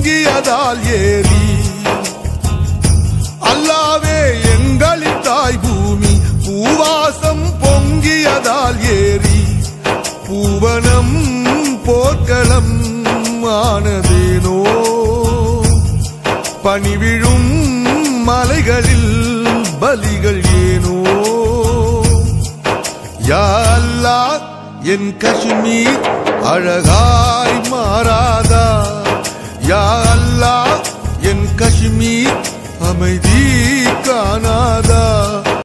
பொங்கியதால் ஏறி அல்லாவே எங்களின் தாய் பூமி பூவாசம் பொங்கியதால் ஏறி பூவனம் போர்க்களம் ஆனதேனோ பணிவிழும் மலைகளில் பலிகள் ஏனோ யா அல்லாஹ் என் காஷ்மீர் அழகாய் மாறாதா யா அல்லாஹ் என் காஷ்மீர் அமைதி காணாதா